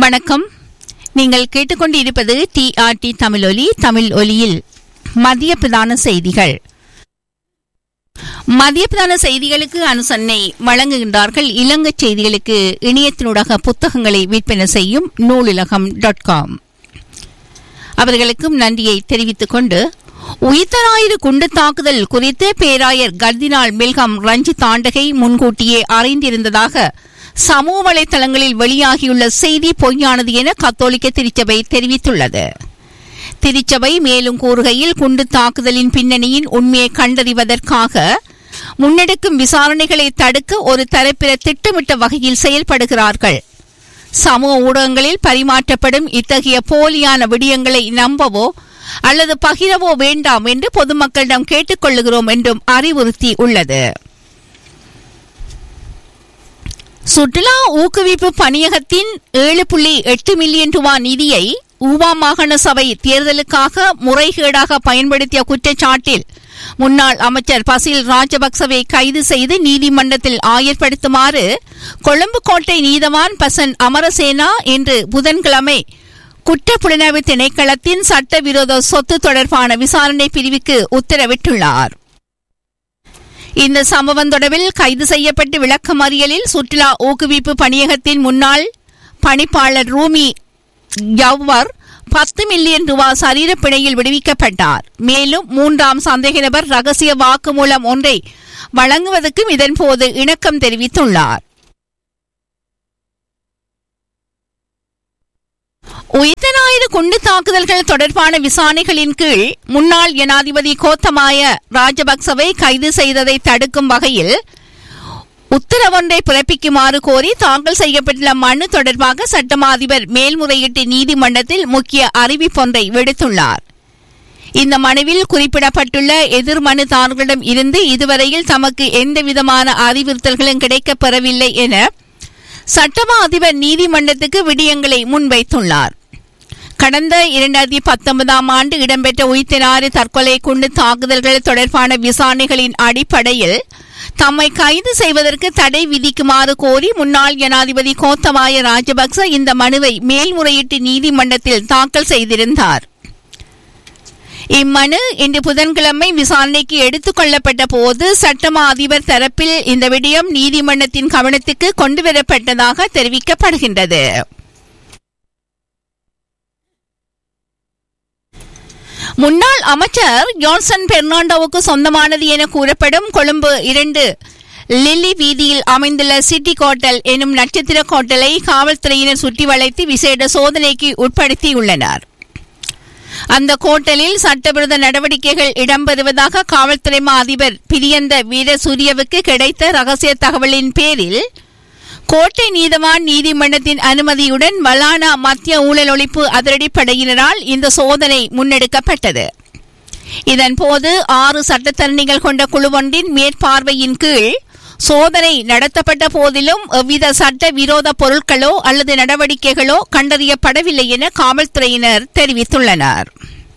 வணக்கம் நீங்கள் கேட்டுக்கொண்டிருப்பது டிஆர்டி தமிழொலி தமிழ் ஒலியில் மதிய பிரதான செய்திகள் மதிய பிரதான செய்திகளுக்கு அனுசரணை வழங்குகின்றார்கள் இலங்கை செய்திகளுக்கு இணையத்தினூடாக புத்தகங்களை விற்பனை செய்யும் நூலிலகம் டாட் காம் அவர்களுக்கும் நன்றியை தெரிவித்துக் கொண்டு உயிர்த்தராயிரு குண்டு தாக்குதல் குறித்து பேராயர் கர்தினால் மில்கம் ரஞ்சித் தாண்டகை முன்கூட்டியே அறிந்திருந்ததாக சமூக வலைதளங்களில் வெளியாகியுள்ள செய்தி பொய்யானது என கத்தோலிக்க திருச்சபை தெரிவித்துள்ளது திருச்சபை மேலும் கூறுகையில் குண்டு தாக்குதலின் பின்னணியின் உண்மையை கண்டறிவதற்காக முன்னெடுக்கும் விசாரணைகளை தடுக்க ஒரு தரப்பினர் திட்டமிட்ட வகையில் செயல்படுகிறார்கள் சமூக ஊடகங்களில் பரிமாற்றப்படும் இத்தகைய போலியான விடயங்களை நம்பவோ அல்லது பகிரவோ வேண்டாம் என்று பொதுமக்களிடம் கேட்டுக்கொள்ளுகிறோம் என்றும் அறிவுறுத்தி உள்ளது சுற்றுலா ஊக்குவிப்பு பணியகத்தின் ஏழு புள்ளி எட்டு மில்லியன் ரூபாய் நிதியை ஊவா மாகாண சபை தேர்தலுக்காக முறைகேடாக பயன்படுத்திய குற்றச்சாட்டில் முன்னாள் அமைச்சர் பசில் ராஜபக்சவை கைது செய்து நீதிமன்றத்தில் ஆயர்படுத்துமாறு கொழும்பு கோட்டை நீதவான் பசன் அமரசேனா இன்று புதன்கிழமை குற்றப்புலனாய்வு திணைக்களத்தின் சட்டவிரோத சொத்து தொடர்பான விசாரணை பிரிவுக்கு உத்தரவிட்டுள்ளார் இந்த சம்பவம் தொடர்பில் கைது செய்யப்பட்டு விளக்கமறியலில் சுற்றுலா ஊக்குவிப்பு பணியகத்தின் முன்னாள் பணிப்பாளர் ரூமி யவ்வர் பத்து மில்லியன் ரூபாய் சரீர பிணையில் விடுவிக்கப்பட்டார் மேலும் மூன்றாம் சந்தேக நபர் ரகசிய வாக்குமூலம் ஒன்றை வழங்குவதற்கும் இதன்போது இணக்கம் தெரிவித்துள்ளார் உயிர்த்தனாயிரு குண்டு தாக்குதல்கள் தொடர்பான விசாரணைகளின் கீழ் முன்னாள் ஜனாதிபதி கோத்தமாய ராஜபக்சவை கைது செய்ததை தடுக்கும் வகையில் உத்தரவொன்றை பிறப்பிக்குமாறு கோரி தாக்கல் செய்யப்பட்டுள்ள மனு தொடர்பாக சட்டமா அதிபர் மேல்முறையீட்டு நீதிமன்றத்தில் முக்கிய அறிவிப்பொன்றை விடுத்துள்ளார் இந்த மனுவில் குறிப்பிடப்பட்டுள்ள எதிர் மனுதாரர்களிடம் இருந்து இதுவரையில் தமக்கு எந்தவிதமான அறிவுறுத்தல்களும் கிடைக்கப் பெறவில்லை என சட்டமா அதிபர் நீதிமன்றத்துக்கு விடயங்களை முன்வைத்துள்ளார் கடந்த இரண்டாயிரத்தி பத்தொன்பதாம் ஆண்டு இடம்பெற்ற உயிர்த்தினாறு தற்கொலை குண்டு தாக்குதல்கள் தொடர்பான விசாரணைகளின் அடிப்படையில் தம்மை கைது செய்வதற்கு தடை விதிக்குமாறு கோரி முன்னாள் ஜனாதிபதி கோத்தபாய ராஜபக்ச இந்த மனுவை மேல்முறையீட்டு நீதிமன்றத்தில் தாக்கல் செய்திருந்தார் இம்மனு இன்று புதன்கிழமை விசாரணைக்கு எடுத்துக் கொள்ளப்பட்ட போது சட்டமா அதிபர் தரப்பில் இந்த விடயம் நீதிமன்றத்தின் கவனத்துக்கு கொண்டுவரப்பட்டதாக தெரிவிக்கப்படுகின்றது முன்னாள் அமைச்சர் ஜான்சன் பெர்னாண்டோவுக்கு சொந்தமானது என கூறப்படும் கொழும்பு இரண்டு லில்லி வீதியில் அமைந்துள்ள சிட்டி கோட்டல் எனும் நட்சத்திர கோட்டலை காவல்துறையினர் சுற்றி வளைத்து விசேட சோதனைக்கு உட்படுத்தியுள்ளனர் அந்த கோட்டலில் சட்டவிரோத நடவடிக்கைகள் இடம்பெறுவதாக காவல்துறை மா அதிபர் பிரியந்த வீரசூரியவுக்கு கிடைத்த ரகசிய தகவலின் பேரில் கோட்டை நீதவான் நீதிமன்றத்தின் அனுமதியுடன் வலானா மத்திய ஊழல் ஒழிப்பு அதிரடிப்படையினரால் இந்த சோதனை முன்னெடுக்கப்பட்டது இதன்போது ஆறு சட்டத்தரணிகள் கொண்ட குழுவொன்றின் மேற்பார்வையின் கீழ் சோதனை நடத்தப்பட்ட போதிலும் எவ்வித சட்ட விரோத பொருட்களோ அல்லது நடவடிக்கைகளோ கண்டறியப்படவில்லை என காவல்துறையினர் தெரிவித்துள்ளனர்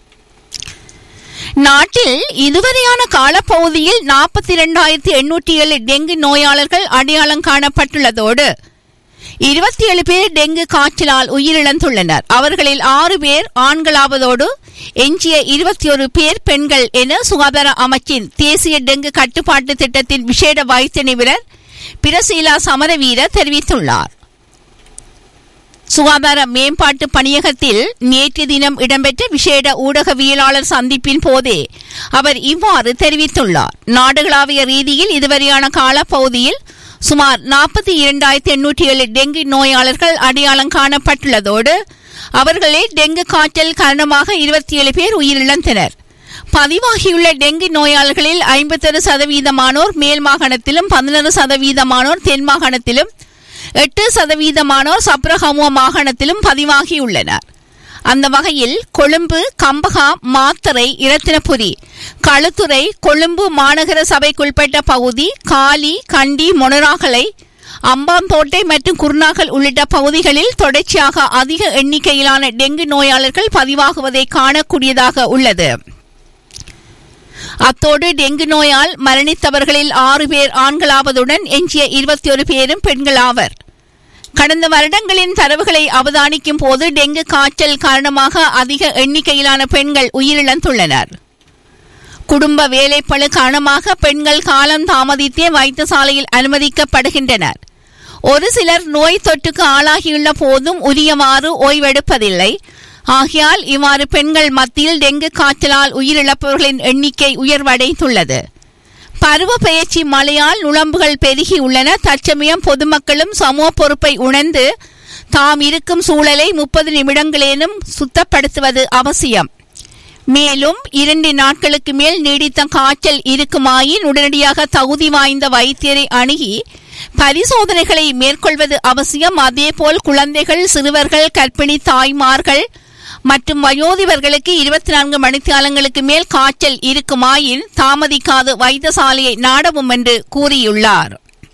நாட்டில் இதுவரையான காலப்பகுதியில் நாற்பத்தி இரண்டாயிரத்தி எண்ணூற்றி ஏழு டெங்கு நோயாளர்கள் அடையாளம் காணப்பட்டுள்ளதோடு இருபத்தி ஏழு பேர் டெங்கு காய்ச்சலால் உயிரிழந்துள்ளனர் அவர்களில் ஆறு பேர் ஆண்களாவதோடு எஞ்சிய இருபத்தி ஒரு பேர் பெண்கள் என சுகாதார அமைச்சின் தேசிய டெங்கு கட்டுப்பாட்டு திட்டத்தின் விசேட வைத்திய நிபுணர் பிரசீலா சமரவீர தெரிவித்துள்ளார் சுகாதார மேம்பாட்டு பணியகத்தில் நேற்று தினம் இடம்பெற்ற விசேட ஊடகவியலாளர் சந்திப்பின் போதே அவர் இவ்வாறு தெரிவித்துள்ளார் நாடுகளாவிய ரீதியில் இதுவரையான காலப்பகுதியில் சுமார் நாற்பத்தி இரண்டாயிரத்தி எண்ணூற்றி ஏழு டெங்கு நோயாளர்கள் அடையாளம் காணப்பட்டுள்ளதோடு அவர்களே டெங்கு காய்ச்சல் காரணமாக இருபத்தி ஏழு பேர் உயிரிழந்தனர் பதிவாகியுள்ள டெங்கு நோயாளர்களில் ஐம்பத்தொரு சதவீதமானோர் மேல் மாகாணத்திலும் பதினொரு சதவீதமானோர் தென் மாகாணத்திலும் எட்டு சதவீதமானோர் சப்ரஹமுவ மாகாணத்திலும் பதிவாகியுள்ளனர் அந்த வகையில் கொழும்பு கம்பகா மாத்தரை இரத்தினபுரி களுத்துறை கொழும்பு மாநகர சபைக்குட்பட்ட பகுதி காலி கண்டி மொனராகலை அம்பாந்தோட்டை மற்றும் குருநாகல் உள்ளிட்ட பகுதிகளில் தொடர்ச்சியாக அதிக எண்ணிக்கையிலான டெங்கு நோயாளர்கள் பதிவாகுவதை காணக்கூடியதாக உள்ளது அத்தோடு டெங்கு நோயால் மரணித்தவர்களில் ஆறு பேர் ஆண்களாவதுடன் எஞ்சிய இருபத்தி ஒரு பேரும் பெண்களாவர் கடந்த வருடங்களின் தரவுகளை அவதானிக்கும் போது டெங்கு காய்ச்சல் காரணமாக அதிக எண்ணிக்கையிலான பெண்கள் உயிரிழந்துள்ளனர் குடும்ப வேலைப்பளு காரணமாக பெண்கள் காலம் தாமதித்தே வைத்தியசாலையில் அனுமதிக்கப்படுகின்றனர் ஒரு சிலர் நோய் தொற்றுக்கு ஆளாகியுள்ள போதும் உரியவாறு ஓய்வெடுப்பதில்லை ஆகையால் இவ்வாறு பெண்கள் மத்தியில் டெங்கு காய்ச்சலால் உயிரிழப்பவர்களின் எண்ணிக்கை உயர்வடைந்துள்ளது பருவ பெயர்ச்சி மழையால் நுழம்புகள் பெருகியுள்ளன தற்சமயம் பொதுமக்களும் சமூக பொறுப்பை உணர்ந்து தாம் இருக்கும் சூழலை முப்பது நிமிடங்களேனும் சுத்தப்படுத்துவது அவசியம் மேலும் இரண்டு நாட்களுக்கு மேல் நீடித்த காய்ச்சல் இருக்குமாயின் உடனடியாக தகுதி வாய்ந்த வைத்தியரை அணுகி பரிசோதனைகளை மேற்கொள்வது அவசியம் அதேபோல் குழந்தைகள் சிறுவர்கள் கர்ப்பிணி தாய்மார்கள் மற்றும் வயோதிபர்களுக்கு இருபத்தி நான்கு மணித்தியாலங்களுக்கு மேல் காய்ச்சல் இருக்குமாயின் தாமதிக்காது வைத்தியசாலையை நாடவும் என்று கூறியுள்ளார்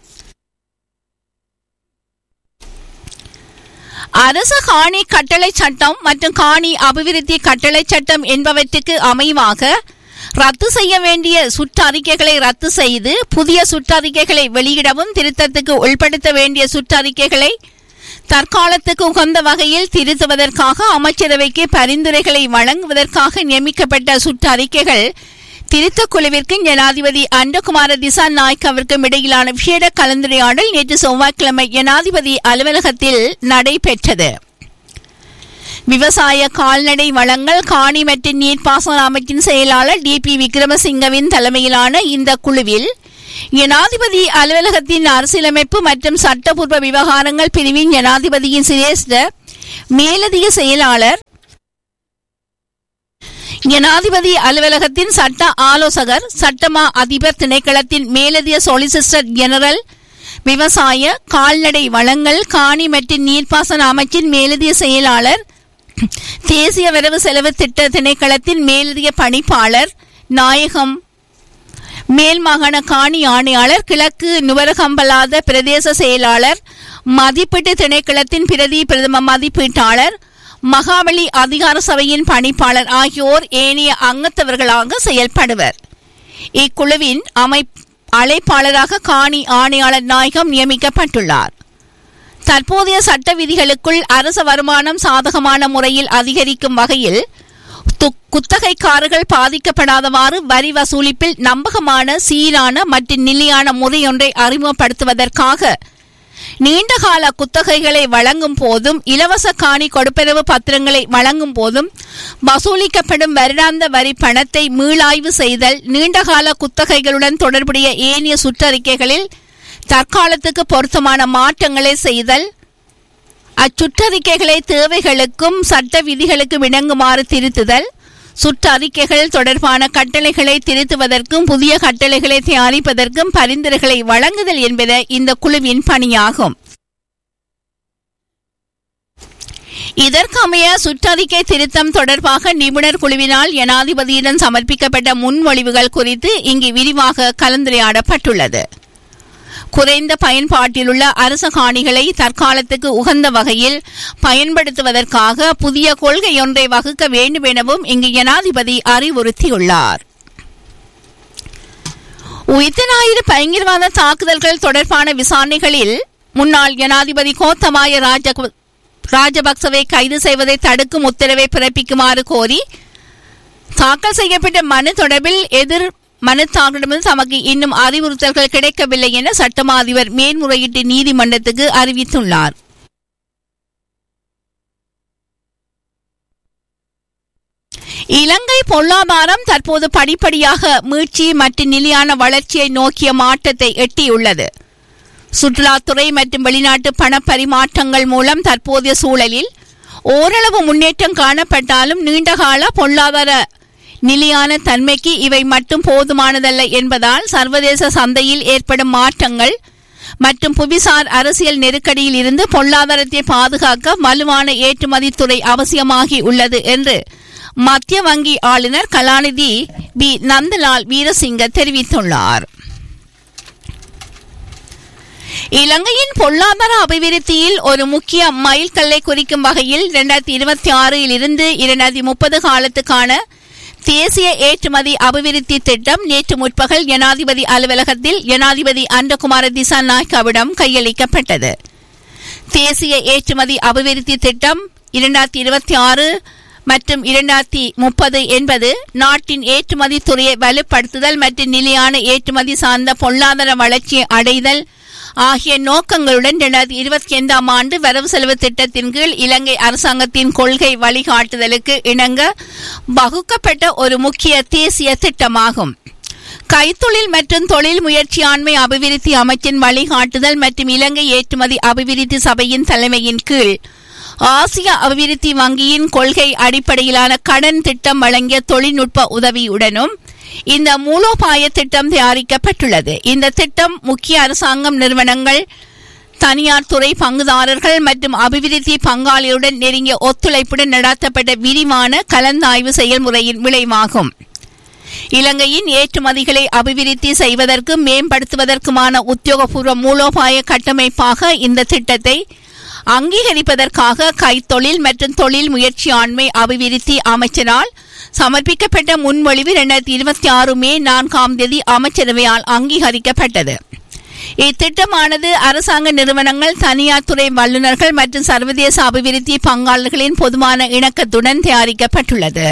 அரசு காணி கட்டளை சட்டம் மற்றும் காணி அபிவிருத்தி கட்டளை சட்டம் என்பவற்றுக்கு அமைவாக ரத்து செய்ய வேண்டிய சுற்றறிக்கைகளை ரத்து செய்து புதிய சுற்றறிக்கைகளை வெளியிடவும் திருத்தத்துக்கு உள்படுத்த வேண்டிய சுற்றறிக்கைகளை தற்காலத்துக்கு உகந்த வகையில் திருத்துவதற்காக அமைச்சரவைக்கு பரிந்துரைகளை வழங்குவதற்காக நியமிக்கப்பட்ட சுற்றறிக்கைகள் திருத்தக் குழுவிற்கு ஜனாதிபதி அண்டகுமார திசா நாய்க்கவிற்கும் இடையிலான விசேட கலந்துரையாடல் நேற்று செவ்வாய்க்கிழமை ஜனாதிபதி அலுவலகத்தில் நடைபெற்றது விவசாய கால்நடை வளங்கள் காணி மற்றும் நீர்ப்பாசன அமைச்சின் செயலாளர் டி பி விக்ரமசிங்கவின் தலைமையிலான இந்த குழுவில் ஜனாதிபதி அலுவலகத்தின் அரசியலமைப்பு மற்றும் சட்டப்பூர்வ விவகாரங்கள் பிரிவின் ஜனாதிபதியின் சிரேஷ்ட மேலதிக செயலாளர் ஜனாதிபதி அலுவலகத்தின் சட்ட ஆலோசகர் சட்டமா அதிபர் திணைக்களத்தின் மேலதிக சொலிசிஸ்டர் ஜெனரல் விவசாய கால்நடை வளங்கள் காணி மற்றும் நீர்ப்பாசன அமைச்சின் மேலதிக செயலாளர் தேசிய வரவு செலவு திட்ட திணைக்களத்தின் மேலதிக பணிப்பாளர் நாயகம் மேல் மாகாண காணி ஆணையாளர் கிழக்கு நுவரகம்பலாத பிரதேச செயலாளர் மதிப்பீட்டு திணைக்களத்தின் பிரதி பிரதம மதிப்பீட்டாளர் மகாவலி அதிகார சபையின் பணிப்பாளர் ஆகியோர் ஏனைய அங்கத்தவர்களாக செயல்படுவர் இக்குழுவின் அமை அழைப்பாளராக காணி ஆணையாளர் நாயகம் நியமிக்கப்பட்டுள்ளார் தற்போதைய சட்ட விதிகளுக்குள் அரச வருமானம் சாதகமான முறையில் அதிகரிக்கும் வகையில் து- குத்தகைக்காரர்கள் பாதிக்கப்படாதவாறு வரி வசூலிப்பில் நம்பகமான சீரான மற்றும் நிலையான முறையொன்றை அறிமுகப்படுத்துவதற்காக நீண்டகால குத்தகைகளை வழங்கும் போதும் இலவச காணி கொடுப்பனவு பத்திரங்களை வழங்கும் போதும் வசூலிக்கப்படும் வருடாந்த வரி பணத்தை மீளாய்வு செய்தல் நீண்டகால குத்தகைகளுடன் தொடர்புடைய ஏனைய சுற்றறிக்கைகளில் தற்காலத்துக்கு பொருத்தமான மாற்றங்களை செய்தல் அச்சுற்றறிக்கைகளை தேவைகளுக்கும் சட்ட விதிகளுக்கும் இணங்குமாறு திருத்துதல் சுற்றறிக்கைகள் தொடர்பான கட்டளைகளை திருத்துவதற்கும் புதிய கட்டளைகளை தயாரிப்பதற்கும் பரிந்துரைகளை வழங்குதல் என்பது இந்த குழுவின் பணியாகும் இதற்கமைய சுற்றறிக்கை திருத்தம் தொடர்பாக நிபுணர் குழுவினால் ஜனாதிபதியிடம் சமர்ப்பிக்கப்பட்ட முன்மொழிவுகள் குறித்து இங்கு விரிவாக கலந்துரையாடப்பட்டுள்ளது குறைந்த பயன்பாட்டிலுள்ள அரச காணிகளை தற்காலத்துக்கு உகந்த வகையில் பயன்படுத்துவதற்காக புதிய கொள்கையொன்றை வகுக்க வேண்டும் எனவும் இங்கு ஜனாதிபதி அறிவுறுத்தியுள்ளார் உயிர்த்த ஞாயிறு பயங்கரவாத தாக்குதல்கள் தொடர்பான விசாரணைகளில் முன்னாள் ஜனாதிபதி கோத்தமாய ராஜ ராஜபக்சவை கைது செய்வதை தடுக்கும் உத்தரவை பிறப்பிக்குமாறு கோரி தாக்கல் செய்யப்பட்ட மனு தொடர்பில் எதிர் மனுத்தாரரிடமிருந்து தமக்கு இன்னும் அறிவுறுத்தல்கள் கிடைக்கவில்லை என சட்டமா அதிபர் மேன்முறையீட்டு நீதிமன்றத்துக்கு அறிவித்துள்ளார் இலங்கை பொருளாதாரம் தற்போது படிப்படியாக மீட்சி மற்றும் நிலையான வளர்ச்சியை நோக்கிய மாற்றத்தை எட்டியுள்ளது சுற்றுலாத்துறை மற்றும் வெளிநாட்டு பண பரிமாற்றங்கள் மூலம் தற்போதைய சூழலில் ஓரளவு முன்னேற்றம் காணப்பட்டாலும் நீண்டகால பொருளாதார நிலையான தன்மைக்கு இவை மட்டும் போதுமானதல்ல என்பதால் சர்வதேச சந்தையில் ஏற்படும் மாற்றங்கள் மற்றும் புவிசார் அரசியல் நெருக்கடியில் இருந்து பொருளாதாரத்தை பாதுகாக்க வலுவான ஏற்றுமதித்துறை அவசியமாகி உள்ளது என்று மத்திய வங்கி ஆளுநர் கலாநிதி பி நந்தலால் வீரசிங்க தெரிவித்துள்ளார் இலங்கையின் பொருளாதார அபிவிருத்தியில் ஒரு முக்கிய மைல்கல்லை குறிக்கும் வகையில் இரண்டாயிரத்தி இருபத்தி ஆறில் இருந்து இரண்டாயிரத்தி முப்பது காலத்துக்கான தேசிய ஏற்றுமதி அபிவிருத்தி திட்டம் நேற்று முற்பகல் ஜனாதிபதி அலுவலகத்தில் ஜனாதிபதி அண்டகுமார திசாநாயக்காவிடம் கையளிக்கப்பட்டது தேசிய ஏற்றுமதி அபிவிருத்தி திட்டம் இரண்டாயிரத்தி இருபத்தி ஆறு மற்றும் இரண்டாயிரத்தி முப்பது என்பது நாட்டின் ஏற்றுமதி துறையை வலுப்படுத்துதல் மற்றும் நிலையான ஏற்றுமதி சார்ந்த பொருளாதார வளர்ச்சியை அடைதல் ஆகிய நோக்கங்களுடன் இரண்டாயிரத்தி இருபத்தி ஐந்தாம் ஆண்டு வரவு செலவு திட்டத்தின் கீழ் இலங்கை அரசாங்கத்தின் கொள்கை வழிகாட்டுதலுக்கு இணங்க வகுக்கப்பட்ட ஒரு முக்கிய தேசிய திட்டமாகும் கைத்தொழில் மற்றும் தொழில் முயற்சியாண்மை அபிவிருத்தி அமைச்சின் வழிகாட்டுதல் மற்றும் இலங்கை ஏற்றுமதி அபிவிருத்தி சபையின் தலைமையின் கீழ் ஆசிய அபிவிருத்தி வங்கியின் கொள்கை அடிப்படையிலான கடன் திட்டம் வழங்கிய தொழில்நுட்ப உதவியுடனும் இந்த மூலோபாய திட்டம் தயாரிக்கப்பட்டுள்ளது இந்த திட்டம் முக்கிய அரசாங்கம் நிறுவனங்கள் தனியார் துறை பங்குதாரர்கள் மற்றும் அபிவிருத்தி பங்காளியுடன் நெருங்கிய ஒத்துழைப்புடன் நடத்தப்பட்ட விரிவான கலந்தாய்வு செயல்முறையின் விளைவாகும் இலங்கையின் ஏற்றுமதிகளை அபிவிருத்தி செய்வதற்கும் மேம்படுத்துவதற்குமான உத்தியோகபூர்வ மூலோபாய கட்டமைப்பாக இந்த திட்டத்தை அங்கீகரிப்பதற்காக கைத்தொழில் மற்றும் தொழில் முயற்சி ஆண்மை அபிவிருத்தி அமைச்சரால் சமர்ப்பிக்கப்பட்ட முன்மொழிவு இரண்டாயிரத்தி இருபத்தி ஆறு மே நான்காம் தேதி அமைச்சரவையால் அங்கீகரிக்கப்பட்டது இத்திட்டமானது அரசாங்க நிறுவனங்கள் தனியார் துறை வல்லுநர்கள் மற்றும் சர்வதேச அபிவிருத்தி பங்காளர்களின் பொதுவான இணக்கத்துடன் தயாரிக்கப்பட்டுள்ளது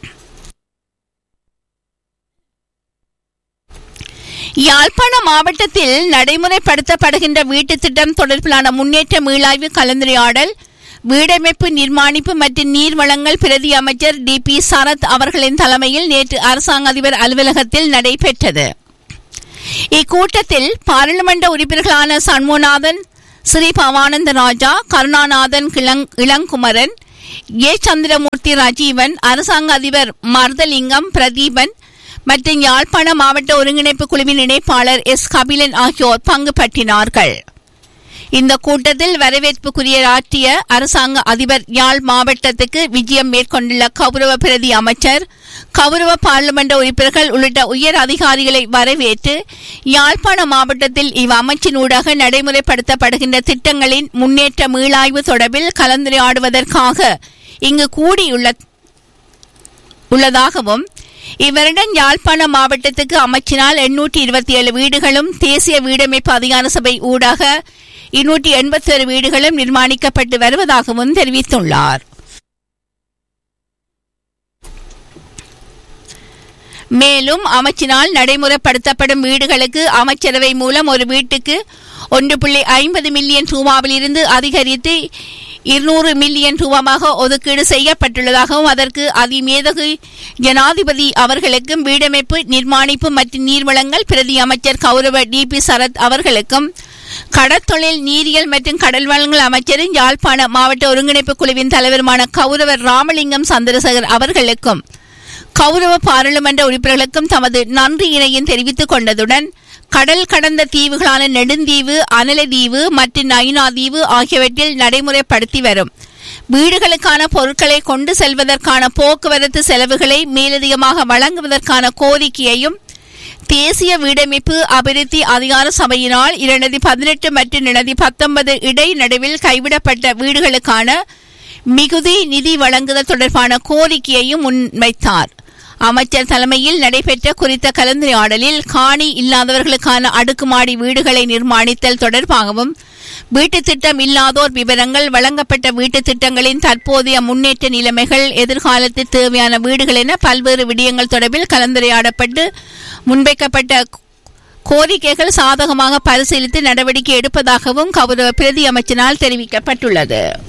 யாழ்ப்பாண மாவட்டத்தில் நடைமுறைப்படுத்தப்படுகின்ற வீட்டு திட்டம் தொடர்பிலான முன்னேற்ற மீளாய்வு கலந்துரையாடல் வீடமைப்பு நிர்மாணிப்பு மற்றும் நீர்வளங்கள் பிரதி அமைச்சர் டி பி சரத் அவர்களின் தலைமையில் நேற்று அரசாங்க அதிபர் அலுவலகத்தில் நடைபெற்றது இக்கூட்டத்தில் பாராளுமன்ற உறுப்பினர்களான சண்முகநாதன் ஸ்ரீ பவானந்த ராஜா கருணாநாதன் கிளங் இளங்குமரன் ஏ சந்திரமூர்த்தி ராஜீவன் அரசாங்க அதிபர் மர்தலிங்கம் பிரதீபன் மற்றும் யாழ்ப்பாண மாவட்ட ஒருங்கிணைப்பு குழுவின் இணைப்பாளர் எஸ் கபிலன் ஆகியோர் பங்கு பற்றினார்கள் இந்த கூட்டத்தில் வரவேற்புக்குரிய ஆற்றிய அரசாங்க அதிபர் யாழ் மாவட்டத்துக்கு விஜயம் மேற்கொண்டுள்ள கௌரவ பிரதி அமைச்சர் கௌரவ பார்லிமெண்ட் உறுப்பினர்கள் உள்ளிட்ட உயர் அதிகாரிகளை வரவேற்று யாழ்ப்பாண மாவட்டத்தில் இவ் அமைச்சினூடாக நடைமுறைப்படுத்தப்படுகின்ற திட்டங்களின் முன்னேற்ற மீளாய்வு தொடர்பில் கலந்துரையாடுவதற்காக இங்கு கூடியுள்ள உள்ளதாகவும் இவ்வருடம் யாழ்ப்பாண மாவட்டத்துக்கு அமைச்சினால் எண்ணூற்றி இருபத்தி ஏழு வீடுகளும் தேசிய வீடமைப்பு அதிகார சபை ஊடாக இருநூற்றி எண்பத்தி ஒரு வீடுகளும் நிர்மாணிக்கப்பட்டு வருவதாகவும் தெரிவித்துள்ளார் மேலும் அமைச்சினால் நடைமுறைப்படுத்தப்படும் வீடுகளுக்கு அமைச்சரவை மூலம் ஒரு வீட்டுக்கு ஒன்று புள்ளி ஐம்பது மில்லியன் ரூபாவில் இருந்து அதிகரித்து இருநூறு மில்லியன் ரூபாவாக ஒதுக்கீடு செய்யப்பட்டுள்ளதாகவும் அதற்கு அதிமேதகு ஜனாதிபதி அவர்களுக்கும் வீடமைப்பு நிர்மாணிப்பு மற்றும் நீர்வளங்கள் பிரதி அமைச்சர் கௌரவ டி பி சரத் அவர்களுக்கும் கடற்தொழில் நீரியல் மற்றும் கடல் வளங்கள் அமைச்சரும் யாழ்ப்பாண மாவட்ட ஒருங்கிணைப்பு குழுவின் தலைவருமான கௌரவர் ராமலிங்கம் சந்திரசேகர் அவர்களுக்கும் கௌரவ பாராளுமன்ற உறுப்பினர்களுக்கும் தமது நன்றியினையும் தெரிவித்துக் கொண்டதுடன் கடல் கடந்த தீவுகளான நெடுந்தீவு அனலதீவு மற்றும் நயினா தீவு ஆகியவற்றில் நடைமுறைப்படுத்தி வரும் வீடுகளுக்கான பொருட்களை கொண்டு செல்வதற்கான போக்குவரத்து செலவுகளை மேலதிகமாக வழங்குவதற்கான கோரிக்கையையும் தேசிய வீடமைப்பு அபிவிருத்தி அதிகார சபையினால் இரண்டாயிரத்தி பதினெட்டு மற்றும் இரண்டாயிரத்தி பத்தொன்பது இடைநடுவில் கைவிடப்பட்ட வீடுகளுக்கான மிகுதி நிதி வழங்குதல் தொடர்பான கோரிக்கையையும் முன்வைத்தார் அமைச்சர் தலைமையில் நடைபெற்ற குறித்த கலந்துரையாடலில் காணி இல்லாதவர்களுக்கான அடுக்குமாடி வீடுகளை நிர்மாணித்தல் தொடர்பாகவும் வீட்டுத் திட்டம் இல்லாதோர் விவரங்கள் வழங்கப்பட்ட வீட்டுத் திட்டங்களின் தற்போதைய முன்னேற்ற நிலைமைகள் எதிர்காலத்தில் தேவையான வீடுகள் என பல்வேறு விடயங்கள் தொடர்பில் கலந்துரையாடப்பட்டு முன்வைக்கப்பட்ட கோரிக்கைகள் சாதகமாக பரிசீலித்து நடவடிக்கை எடுப்பதாகவும் கௌரவ பிரதி அமைச்சனால் தெரிவிக்கப்பட்டுள்ளது